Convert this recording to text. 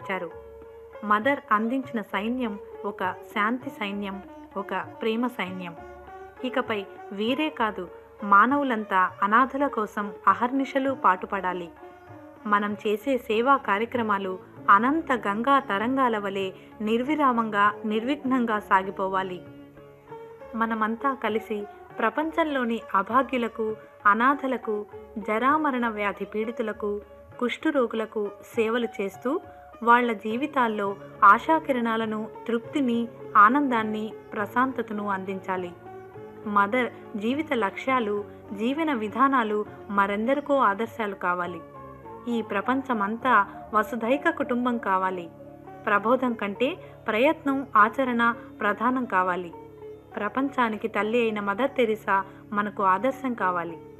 ఇచ్చారు మదర్ అందించిన సైన్యం ఒక శాంతి సైన్యం ఒక ప్రేమ సైన్యం ఇకపై వీరే కాదు మానవులంతా అనాథల కోసం అహర్నిశలు పాటుపడాలి మనం చేసే సేవా కార్యక్రమాలు అనంత గంగా తరంగాల వలె నిర్విరామంగా నిర్విఘ్నంగా సాగిపోవాలి మనమంతా కలిసి ప్రపంచంలోని అభాగ్యులకు అనాథలకు జరామరణ వ్యాధి పీడితులకు కుష్ఠరోగులకు సేవలు చేస్తూ వాళ్ళ జీవితాల్లో ఆశాకిరణాలను తృప్తిని ఆనందాన్ని ప్రశాంతతను అందించాలి మదర్ జీవిత లక్ష్యాలు జీవన విధానాలు మరెందరికో ఆదర్శాలు కావాలి ఈ ప్రపంచమంతా వసుధైక కుటుంబం కావాలి ప్రబోధం కంటే ప్రయత్నం ఆచరణ ప్రధానం కావాలి ప్రపంచానికి తల్లి అయిన మదర్ తెరిసా మనకు ఆదర్శం కావాలి